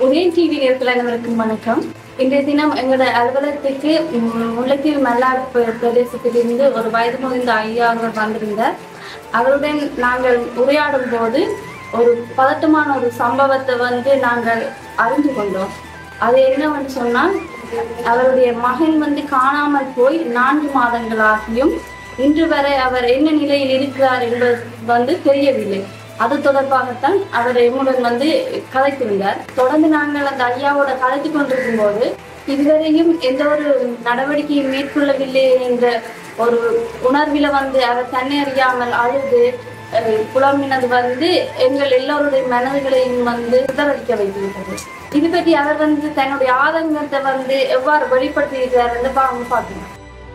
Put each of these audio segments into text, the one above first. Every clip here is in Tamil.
உதயன் டிவி நேர்கள் அனைவருக்கும் வணக்கம் இன்றைய தினம் எங்களோட அலுவலகத்துக்கு ம், முல்லைத்தீவு மல்லார் பிர- பிரதேசத்திலிருந்து ஒரு வயது முதிர்ந்த ஐயா அவர் வந்திருந்தார் அவருடன் நாங்கள் உரையாடும் போது ஒரு பதட்டமான ஒரு சம்பவத்தை வந்து நாங்கள் அறிந்து கொண்டோம் அது என்னவென்று சொன்னால் அவருடைய மகன் வந்து காணாமல் போய் நான்கு மாதங்களாகியும் இன்று வரை அவர் என்ன நிலையில் இருக்கிறார் என்பது வந்து தெரியவில்லை அது தொடர்பாகத்தான் அவர் எம்முடன் வந்து கதைத்திருந்தார் தொடர்ந்து நாங்கள் அந்த ஐயாவோட கதைத்து கொண்டிருக்கும் போது இதுவரையும் எந்த ஒரு நடவடிக்கையும் மேற்கொள்ளவில்லை என்ற ஒரு உணர்வில வந்து அவர் தன்னை அறியாமல் அழுது அஹ், புலம்பினது வந்து எங்கள் எல்லோருடைய மனதுகளையும் வந்து சிதறடிக்க வைத்திருக்கிறது இது பற்றி அவர் வந்து தன்னுடைய ஆதங்கத்தை வந்து எவ்வாறு வெளிப்படுத்தியிருக்கிறார் பாங்க பார்க்கணும்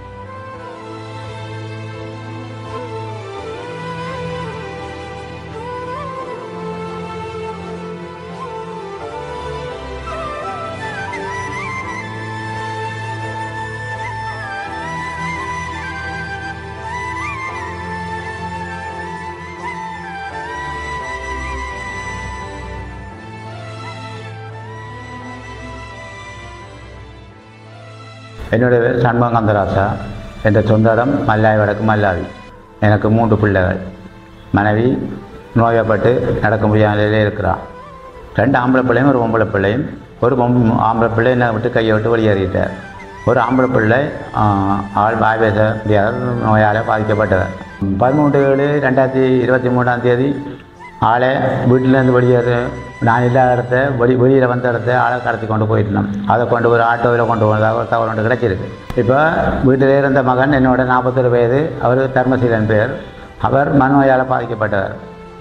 என்னுடைய பேர் சண்முகந்தராசா என்ற சொந்த இடம் மல்லாய் வடக்கு மல்லாவி எனக்கு மூன்று பிள்ளைகள் மனைவி நோயப்பட்டு நடக்க முடியாத நிலையிலே இருக்கிறான் ரெண்டு ஆம்பளை பிள்ளையும் ஒரு பொம்பளை பிள்ளையும் ஒரு பொம் ஆம்பளை பிள்ளை என்னை விட்டு கையை விட்டு வெளியேறிட்டார் ஒரு ஆம்பளை பிள்ளை ஆஹ், ஆள் வாய் பேச முடியாத நோயால் பாதிக்கப்பட்டவர் பதிமூன்று ஏழு ரெண்டாயிரத்தி இருபத்தி மூணாம் தேதி ஆளை வீட்டிலேருந்து வெளியேறு நான் இல்லாத இடத்த வெளி வெளியில் வந்த இடத்த ஆளை கடத்தி கொண்டு போயிருந்தோம் அதை கொண்டு ஒரு ஆட்டோவில் கொண்டு போனதாக ஒரு தகவல் ஒன்று கிடைச்சிருக்கு இப்போ வீட்டில் இருந்த மகன் என்னோட நாற்பத்தொரு வயது அவர் தர்மசீலன் பேர் அவர் மனநோயால் பாதிக்கப்பட்டவர்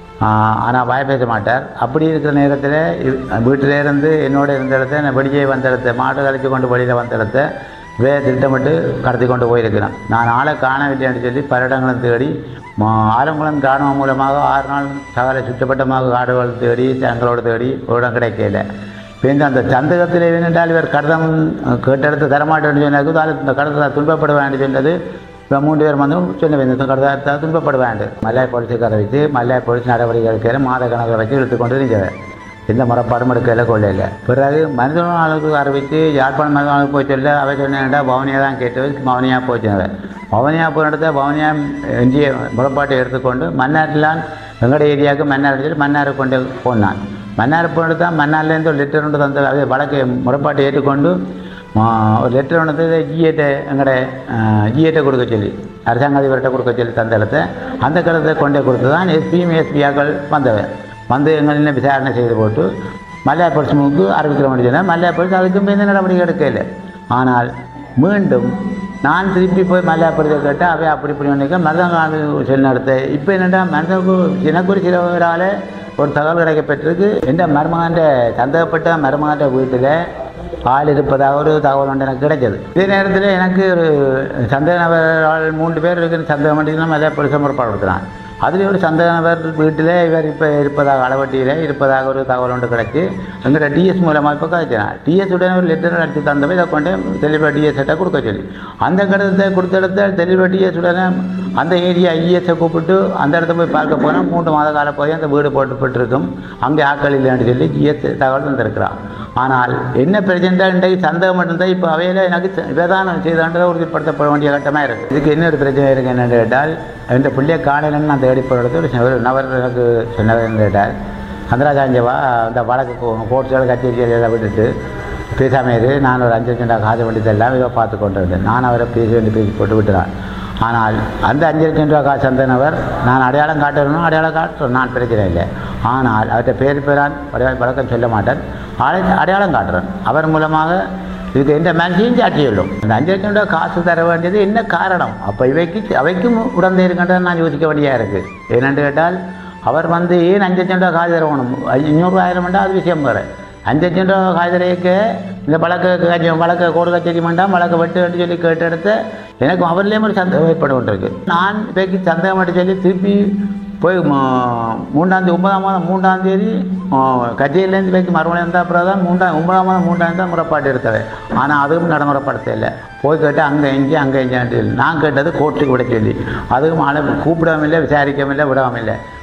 ஆனால் வாய் பேச மாட்டார் அப்படி இருக்கிற நேரத்தில் வீட்டிலே இருந்து என்னோட இருந்த இடத்த நான் வெளியே வந்த இடத்த மாடு கழிச்சு கொண்டு வெளியில் வந்த இடத்த வே திட்டமிட்டு கடத்தி கொண்டு போயிருக்கிறேன் நான் ஆளை காணவில்லைன்னு சொல்லி பல இடங்களும் தேடி மா- ஆலங்குளம் கிராமம் மூலமாக ஆறு நாள் சகல சுற்றப்பட்டமாக காடுகள் தேடி தங்களோடு தேடி ஒரு இடம் கிடைக்கல பின் அந்த சந்தகத்தில் வேணென்றால் இவர் கடதம் கேட்டெடுத்து தரமாட்டேன்னு சொன்னது இந்த கடத்தை துன்பப்பட வேண்டும் சொன்னது இப்போ மூன்று பேர் வந்து சொன்ன இந்த கடத்தை துன்பப்பட வேண்டும் மல்லாய் போலீஸுக்கார வச்சு மல்லாய் போலீஸ் நடவடிக்கை எடுக்கிற மாத கணக்கை வச்சு இழுத்து கொண்டு நிற்கிறேன் எந்த முறைப்பாடும் எடுக்கல கொள்ளையில் பிறகு மனிதனாளுக்கு அறிவித்து யாழ்ப்பாணம் மனிதனாளுக்கு போய் சொல்ல அவை சொன்னேன்டா பவனியா தான் கேட்டு பவனியா போச்சுனவ பவனியா போன இடத்த பவனியா எஞ்சிய முறைப்பாட்டை எடுத்துக்கொண்டு மன்னார்லாம் எங்களோட ஏரியாவுக்கு மன்னார் சொல்லி மன்னாரை கொண்டு போனான் மன்னார் போனது தான் மன்னார்லேருந்து ஒரு லெட்டர் ஒன்று தந்த அதே வழக்கு முறைப்பாட்டை ஏற்றுக்கொண்டு ஆ, ஒரு லெட்டர் ஒன்று ஜிஏட்டை எங்களோட ஜிஏட்டை கொடுக்க சொல்லி அரசாங்க அதிபர்கிட்ட கொடுக்க சொல்லி தந்த இடத்த அந்த கருத்தை கொண்டே கொடுத்து தான் எஸ்பியும் எஸ்பியாக்கள் வந்தவன் வந்து எங்களில் விசாரணை செய்து போட்டு மல்லையா பொலிசுமுக்கு அறிவிக்கிற வேண்டியது மல்லையா பொலிஸ் அதுக்கும் எந்த நடவடிக்கை எடுக்கல ஆனால் மீண்டும் நான் திருப்பி போய் மல்லையா பொலிசை கேட்டால் அவை அப்படி இப்படி நினைக்க மருதங்காடு சொல்லி நடத்த இப்போ என்னடா மருதகு எனக்கு ஒரு சிலவரால் ஒரு தகவல் கிடைக்கப்பட்டிருக்கு எந்த மருமகன்ற சந்தேகப்பட்ட மருமகன்ற வீட்டில் ஆள் இருப்பதாக ஒரு தகவல் ஒன்று எனக்கு கிடைச்சது இதே நேரத்தில் எனக்கு ஒரு சந்தேக நபர் ஆள் மூன்று பேர் இருக்குன்னு சந்தேகம் பண்ணிட்டு மல்லையா பொலிசை முறைப்பாடு கொடுக்குறான் அதில் ஒரு சந்தேக நபர் வீட்டில் இவர் இப்போ இருப்பதாக அளவட்டியில் இருப்பதாக ஒரு தகவல் ஒன்று கிடைச்சி எங்கிட்ட டிஎஸ் மூலமாக இப்போ கிடைச்சினான் டிஎஸ் உடனே ஒரு லெட்டர் அடித்து தந்தவை இதை கொண்டு தெளிவாக டிஎஸ் கிட்ட கொடுக்க சொல்லி அந்த கடிதத்தை கொடுத்த இடத்த தெளிவாக டிஎஸ் உடனே அந்த ஏரியா ஐஎஸை கூப்பிட்டு அந்த இடத்த போய் பார்க்க போனால் மூன்று மாத காலம் போய் அந்த வீடு போட்டுப்பட்டிருக்கும் அங்கே ஆக்கள் இல்லைன்னு சொல்லி ஜிஎஸ் தகவல் தந்திருக்கிறான் ஆனால் என்ன பிரச்சனை இன்றைக்கு சந்தேகம் மட்டும்தான் இப்போ அவையில் எனக்கு விதானம் செய்தான்றதை உறுதிப்படுத்தப்பட வேண்டிய கட்டமாக இருக்குது இதுக்கு என்ன ஒரு பிரச்சனை இருக்குது என்னென்னு கேட்டால் இந்த பிள்ளைய காலையிலன்னு நான் தேடி போகிறது ஒரு ஒரு நபர் எனக்கு சொன்னவர் என்று கேட்டால் சந்திராஜாஞ்சவா அந்த வழக்கு கோர்ட்ஸோட கச்சேரி எல்லாம் விட்டுட்டு பேசாமல் இரு நான் ஒரு அஞ்சு லட்சம் காசு வேண்டியதெல்லாம் இதை பார்த்து கொண்டு வந்தேன் நான் அவரை பேச வேண்டி பேசி போட்டு விட்டுறான் ஆனால் அந்த அஞ்சு லட்சம் ரூபா காசு தந்தனவர் நான் அடையாளம் காட்டணும் அடையாளம் காட்டுறேன் நான் பிரச்சனை இல்லை ஆனால் அவர்கிட்ட பேர் பேரான் வழக்கம் சொல்ல மாட்டேன் அடை- அடையாளம் காட்டுறேன் அவர் மூலமாக இதுக்கு எந்த மேன்சியும் சாட்சி சொல்லும் இந்த அஞ்சு லட்சம் ரூபா காசு தர வேண்டியது என்ன காரணம் அப்போ இவைக்கு அவைக்கும் உடந்தே இருக்கின்றதை நான் யோசிக்க வேண்டியா இருக்குது ஏனென்று கேட்டால் அவர் வந்து ஏன் அஞ்சு லட்சம் ரூபா காசு தரணும் ஐநூறு ஆயிரம் வேண்டாம் அது விஷயம் வேறு அஞ்சு லட்சம் ரூபா காசு தரையக்க இந்த வழக்கு கட்சி- வழக்கு கோடு கச்சேரி வேண்டாம் வழக்கு வெட்டு வெட்டு சொல்லி கேட்டு எடுத்து எனக்கு அவர்லேயும் ஒரு சந்தேகம் ஏற்பட கொண்டிருக்கு நான் இவைக்கு சந்தேகம் மட்டும் சொல்லி திருப்பி போய் ம- மூன்றாம் தேதி ஒன்பதாம் மாதம் மூன்றாம் தேதி கச்சேரியிலேருந்து வைக்க மறுமணம் இருந்தால் அப்புறம் தான் மூன்றாம் ஒன்பதாம் மாதம் மூன்றாம் தான் முறைப்பாடு எடுத்தவை ஆனால் அதுவும் நடைமுறைப்படுத்த இல்லை போய் கேட்டால் அங்கே எங்கே அங்கே எங்கேன்ட்டு நான் கேட்டது கோர்ட்டுக்கு விட சொல்லி அதுவும் ஆளை கூப்பிடவும் இல்லை விசாரிக்கவும் இல்லை விடவும் இல்லை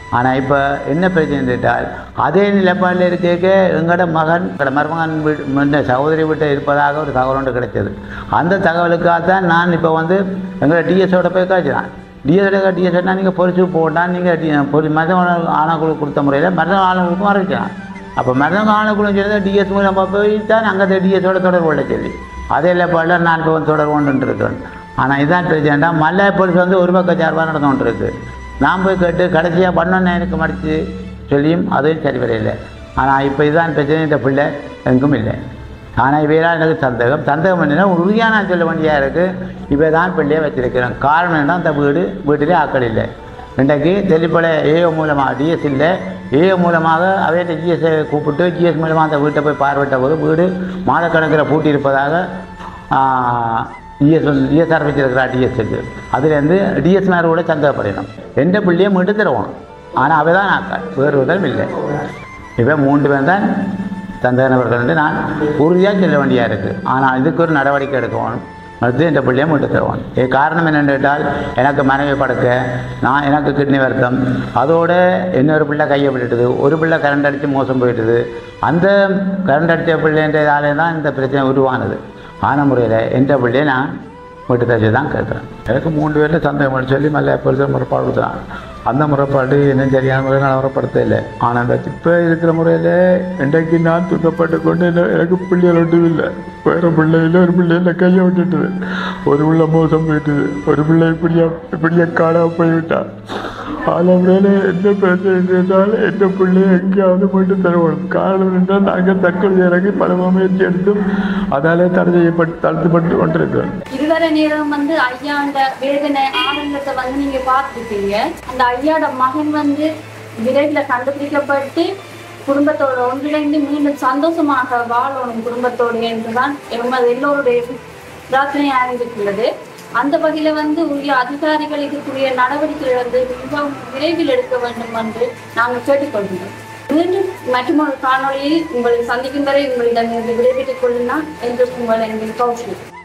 ஆனால் இப்போ என்ன பிரச்சனை கேட்டால் அதே நிலைப்பாடில் இருக்க எங்களோட மகன் எங்களோட மருமகன் வீடு இந்த சகோதரி வீட்டில் இருப்பதாக ஒரு தகவல் ஒன்று கிடைச்சது அந்த தகவலுக்காக தான் நான் இப்போ வந்து எங்களோட டிஎஸோட போய் காய்ச்சினான் டிஎஸோட டிஎஸ்னா நீங்கள் பொறிச்சு போட்டால் நீங்கள் பொறி மருத்துவ ஆணைக்குழு கொடுத்த முறையில் மருத்துவ ஆணைக்குழுக்கும் அறிவிக்கலாம் அப்போ மருத்துவ ஆணைக்குழு சொல்லி டிஎஸ் மூலம் போய் தான் அங்கே டிஎஸோட தொடர்பு கொள்ள சொல்லி அதே நிலைப்பாடில் நான் இப்போ வந்து தொடர்பு கொண்டு இருக்கேன் ஆனால் இதான் பிரச்சனைடா மல்லை போலீஸ் வந்து ஒரு பக்கம் சார்பாக நடந்து கொண்டு இருக்கு நான் போய் கேட்டு கடைசியாக பண்ணோன்னு எனக்கு மடித்து சொல்லியும் அதுவும் சரி வரையில்லை ஆனால் இப்போ இதுதான் பிரச்சனை இந்த பிள்ளை எங்கும் இல்லை ஆனால் இவையெல்லாம் எனக்கு சந்தேகம் சந்தேகம் என்னன்னா உறுதியாக நான் சொல்ல வேண்டியதாக இருக்குது இவை தான் பிள்ளையை வச்சிருக்கிறேன் காரணம் என்ன அந்த வீடு வீட்டிலே ஆக்கள் இல்லை இன்றைக்கு தெல்லிப்பளை ஏஓ மூலமாக டிஎஸ் இல்லை ஏஓ மூலமாக அவையிட்ட ஜிஎஸ்ஐ கூப்பிட்டு ஜிஎஸ் மூலமாக அந்த வீட்டை போய் பார்வையிட்ட போது வீடு மாதக்கணக்கில் பூட்டி இருப்பதாக இஎஸ் வந்து இஎஸ் ஆரம்பிச்சிருக்கிறா டிஎஸ்க்கு அதுலேருந்து டிஎஸ் மேலே கூட சந்தேகப்படணும் எந்த பிள்ளையை மீட்டு தருவோம் ஆனால் அவை தான் ஆக்காள் வேறு விதம் இல்லை இவை மூன்று பேர் தான் சந்தேக நபர்கள் என்று நான் உறுதியாக சொல்ல வேண்டியா இருக்குது ஆனால் இதுக்கு ஒரு நடவடிக்கை எடுக்கணும் அடுத்து இந்த பிள்ளையை மீட்டு தருவான் இது காரணம் என்னென்னு கேட்டால் எனக்கு மனைவி படுக்க நான் எனக்கு கிட்னி வருத்தம் அதோட இன்னொரு பிள்ளை கையை விட்டுட்டுது ஒரு பிள்ளை கரண்ட் அடித்து மோசம் போயிட்டுது அந்த கரண்ட் அடித்த பிள்ளைன்றதாலே தான் இந்த பிரச்சனை உருவானது ஆன முறையில் எந்த பிள்ளையை நான் வீட்டு தச்சு தான் கேட்குறேன் எனக்கு மூன்று பேரில் சந்தேகம் சொல்லி மல்ல பெருசாக முறைப்பாடு கொடுத்தான் அந்த முறைப்பாடு இன்னும் சரியான முறையில் நடைமுறைப்படுத்த இல்லை ஆனால் அந்த இப்போ இருக்கிற முறையில் இன்றைக்கு நான் துக்கப்பட்டு கொண்டு என்ன எனக்கு பிள்ளைகள் ஒன்றும் இல்லை வேறு பிள்ளையில் ஒரு பிள்ளையில கையை விட்டுட்டுது ஒரு பிள்ளை மோசம் போயிட்டுது ஒரு பிள்ளை இப்படியா இப்படியா காணாம போய்விட்டான் அதில் முறையில் என்ன பிரச்சனை இருந்தால் எந்த பிள்ளையை எங்கேயாவது போயிட்டு தருவோம் காரணம் என்றால் நாங்கள் தற்கொலை இறங்கி பல முயற்சி எடுத்தும் அதாலே தடை செய்யப்பட்டு தடுத்துப்பட்டு கொண்டிருக்கிறோம் இதுவரை நேரம் வந்து ஐயாண்ட வேதனை ஆனந்தத்தை வந்து நீங்க பார்த்துருக்கீங்க அந்த ஐயாட மகன் வந்து விரைவில் கண்டுபிடிக்கப்பட்டு குடும்பத்தோட ஒன்றிணைந்து மீண்டும் சந்தோஷமாக வாழணும் குடும்பத்தோடு என்றுதான் எமது எல்லோருடைய பிரார்த்தனையாக இருக்கிறது அந்த வகையில வந்து உரிய அதிகாரிகள் இதுக்குரிய நடவடிக்கை வந்து மிகவும் விரைவில் எடுக்க வேண்டும் என்று நாங்கள் கேட்டுக்கொள்கிறோம் மீண்டும் மற்றொரு காணொளியில் உங்களை சந்திக்கும் வரை உங்களிடம் விடைபெற்றுக் கொள்ளுங்கள் என்று உங்களை கௌஷி